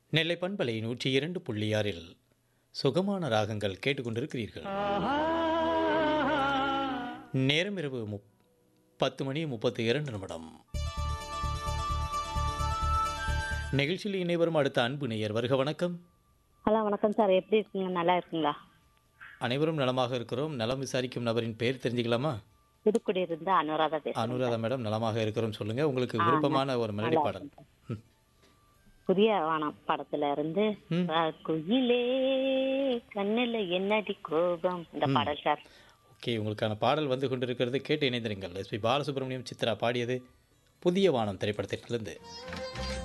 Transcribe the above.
நெல்லை பண்பலை நூற்றி இரண்டு புள்ளி ஆறில் சுகமான ராகங்கள் கேட்டுக்கொண்டிருக்கிறீர்கள் நேரம் இரவு முப் பத்து மணி முப்பத்தி இரண்டு நிமிடம் நிகழ்ச்சியில் இணைவரும் அடுத்த அன்பு நேயர் வருக வணக்கம் ஹலோ வணக்கம் சார் எப்படி இருக்கீங்க நல்லா இருக்கீங்களா அனைவரும் நலமாக இருக்கிறோம் நலம் விசாரிக்கும் நபரின் பெயர் தெரிஞ்சுக்கலாமா புதுக்குடியிருந்து அனுராதா பேசுறேன் அனுராதா மேடம் நலமாக இருக்கிறோம் சொல்லுங்க உங்களுக்கு விருப்பமான ஒரு மெலடி பாடல் ம். புதிய வானம் படத்துல இருந்து ம். அஹ், குயிலே கண்ணுல என்னடி கோபம் இந்த பாடல் சார் ஓகே உங்களுக்கான பாடல் வந்து கொண்டிருக்கிறது கேட்டு இணைந்திருங்கள் எஸ்பி பாலசுப்ரமணியம் சித்ரா பாடியது புதிய வானம் திரைப்படத்திலிருந்து